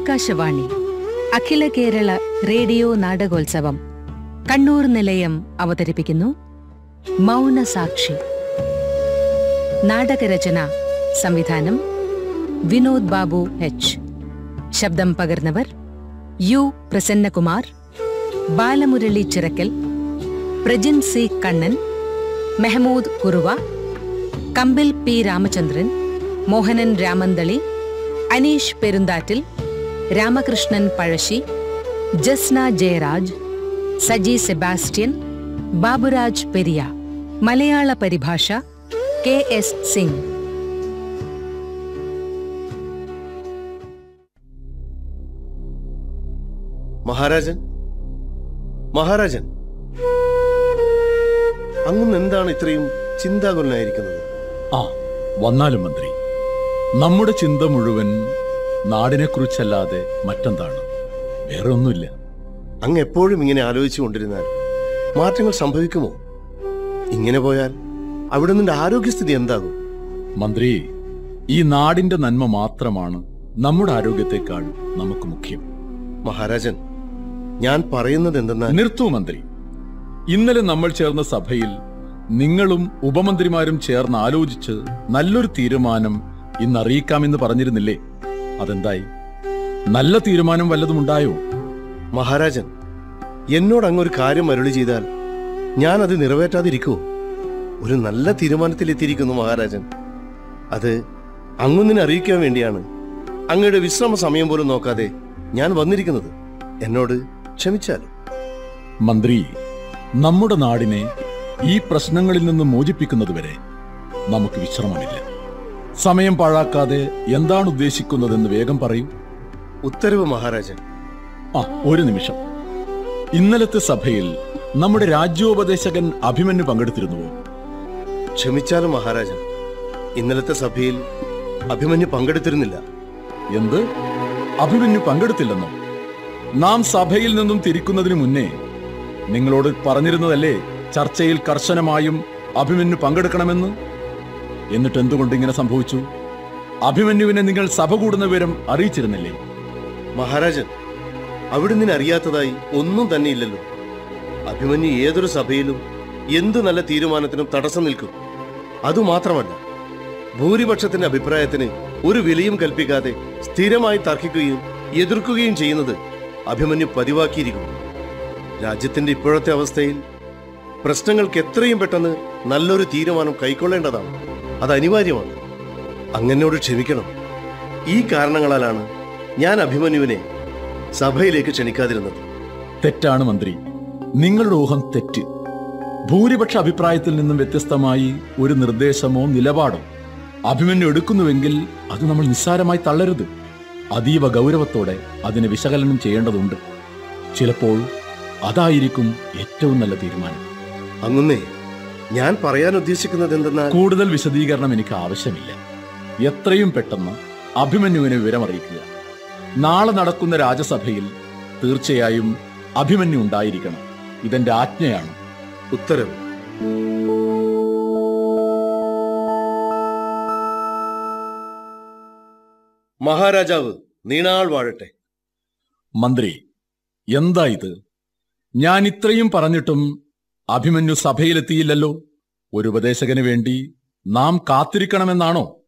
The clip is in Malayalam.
ആകാശവാണി അഖില കേരള റേഡിയോ നാടകോത്സവം കണ്ണൂർ നിലയം അവതരിപ്പിക്കുന്നു മൗനസാക്ഷി നാടകരചന സംവിധാനം വിനോദ് ബാബു എച്ച് ശബ്ദം പകർന്നവർ U Prasannakumar Balamurali Chirakkal Prajin C Kannan Mehmood Kuruva Kambil P Ramachandran Mohanan Ramanthali Aneesh Perunthattil Ramakrishnan Pazhassi Jasna Jayaraj Saji Sebastian Baburaj Periya മലയാള പരിഭാഷ കെ എസ് സിംഗ് മഹാരാജൻ മഹാരാജൻ അങ്ങ് എന്താണ് ഇത്രയും ചിന്താകുലനായിരിക്കുന്നത് ആ വന്നാലും മന്ത്രി നമ്മുടെ ചിന്ത മുഴുവൻ നാടിനെക്കുറിച്ചല്ലാതെ മറ്റെന്താണ് വേറെ ഒന്നുമില്ല അങ്ങ് എപ്പോഴും ഇങ്ങനെ ആലോചിച്ചു കൊണ്ടിരുന്നാൽ മാറ്റങ്ങൾ സംഭവിക്കുമോ ഇങ്ങനെ പോയാൽ അവിടെ നിന്റെ ആരോഗ്യസ്ഥിതി എന്താകും മന്ത്രി ഈ നാടിന്റെ നന്മ മാത്രമാണ് നമ്മുടെ ആരോഗ്യത്തെക്കാൾ നമുക്ക് മുഖ്യം മഹാരാജൻ ഞാൻ പറയുന്നത് എന്തെന്നാൽ നിർത്തൂ മന്ത്രി ഇന്നലെ നമ്മൾ ചേർന്ന സഭയിൽ നിങ്ങളും ഉപമന്ത്രിമാരും ചേർന്ന് ആലോചിച്ച് നല്ലൊരു തീരുമാനം ഇന്ന് അറിയിക്കാമെന്ന് പറഞ്ഞിരുന്നില്ലേ അതെന്തായി നല്ല തീരുമാനം വല്ലതും ഉണ്ടായോ മഹാരാജൻ എന്നോട് അങ്ങ് ഒരു കാര്യം അരുളി ചെയ്താൽ ഞാൻ അത് നിറവേറ്റാതിരിക്കുമോ ഒരു നല്ല തീരുമാനത്തിലെത്തിയിരിക്കുന്നു മഹാരാജൻ അത് അങ്ങൊന്നിനെ അറിയിക്കാൻ വേണ്ടിയാണ് അങ്ങയുടെ വിശ്രമ സമയം പോലും നോക്കാതെ ഞാൻ വന്നിരിക്കുന്നത് എന്നോട് ക്ഷമിച്ചാലും മന്ത്രി നമ്മുടെ നാടിനെ ഈ പ്രശ്നങ്ങളിൽ നിന്ന് മോചിപ്പിക്കുന്നതുവരെ നമുക്ക് വിശ്രമമില്ല സമയം പാഴാക്കാതെ എന്താണ് ഉദ്ദേശിക്കുന്നതെന്ന് വേഗം പറയൂ ഉത്തരവ് മഹാരാജൻ ആ ഒരു നിമിഷം ഇന്നലത്തെ സഭയിൽ നമ്മുടെ രാജ്യോപദേശകൻ അഭിമന്യു പങ്കെടുത്തിരുന്നുവോ ക്ഷമിച്ചാലും മഹാരാജൻ ഇന്നലത്തെ സഭയിൽ അഭിമന്യു പങ്കെടുത്തിരുന്നില്ല എന്ത് അഭിമന്യു പങ്കെടുത്തില്ലെന്നോ നാം സഭയിൽ നിന്നും തിരിക്കുന്നതിന് മുന്നേ നിങ്ങളോട് പറഞ്ഞിരുന്നതല്ലേ ചർച്ചയിൽ കർശനമായും അഭിമന്യു പങ്കെടുക്കണമെന്ന് എന്നിട്ട് എന്തുകൊണ്ട് ഇങ്ങനെ സംഭവിച്ചു അഭിമന്യുവിനെ നിങ്ങൾ സഭ കൂടുന്ന വിവരം അറിയിച്ചിരുന്നില്ലേ മഹാരാജൻ അവിടുന്ന് അറിയാത്തതായി ഒന്നും തന്നെ ഇല്ലല്ലോ അഭിമന്യു ഏതൊരു സഭയിലും എന്തു നല്ല തീരുമാനത്തിനും തടസ്സം നിൽക്കും അതുമാത്രമല്ല ഭൂരിപക്ഷത്തിന്റെ അഭിപ്രായത്തിന് ഒരു വിലയും കൽപ്പിക്കാതെ സ്ഥിരമായി തർക്കിക്കുകയും എതിർക്കുകയും ചെയ്യുന്നത് അഭിമന്യു പതിവാക്കിയിരിക്കുന്നു രാജ്യത്തിന്റെ ഇപ്പോഴത്തെ അവസ്ഥയിൽ പ്രശ്നങ്ങൾക്ക് എത്രയും പെട്ടെന്ന് നല്ലൊരു തീരുമാനം കൈക്കൊള്ളേണ്ടതാണ് അത് അനിവാര്യമാണ് അങ്ങനോട് ക്ഷമിക്കണം ഈ കാരണങ്ങളാലാണ് ഞാൻ അഭിമന്യുവിനെ സഭയിലേക്ക് ക്ഷണിക്കാതിരുന്നത് തെറ്റാണ് മന്ത്രി നിങ്ങളുടെ ഊഹം തെറ്റ് ഭൂരിപക്ഷ അഭിപ്രായത്തിൽ നിന്നും വ്യത്യസ്തമായി ഒരു നിർദ്ദേശമോ നിലപാടോ അഭിമന്യു എടുക്കുന്നുവെങ്കിൽ അത് നമ്മൾ നിസ്സാരമായി തള്ളരുത് അതീവ ഗൗരവത്തോടെ അതിനെ വിശകലനം ചെയ്യേണ്ടതുണ്ട് ചിലപ്പോൾ അതായിരിക്കും ഏറ്റവും നല്ല തീരുമാനം അങ്ങുന്നേ ഞാൻ പറയാൻ ഉദ്ദേശിക്കുന്നത് എന്തെന്നാൽ കൂടുതൽ വിശദീകരണം എനിക്ക് ആവശ്യമില്ല എത്രയും പെട്ടെന്ന് അഭിമന്യുവിനെ വിവരമറിയിക്കുക നാളെ നടക്കുന്ന രാജസഭയിൽ തീർച്ചയായും അഭിമന്യു ഉണ്ടായിരിക്കണം ഇതെന്റെ ആജ്ഞയാണ് ഉത്തരവ് മഹാരാജാവ് നീണാൾ വാഴട്ടെ മന്ത്രി എന്താ ഇത് ഞാൻ ഇത്രയും പറഞ്ഞിട്ടും അഭിമന്യു സഭയിലെത്തിയില്ലല്ലോ ഒരു ഉപദേശകന് വേണ്ടി നാം കാത്തിരിക്കണമെന്നാണോ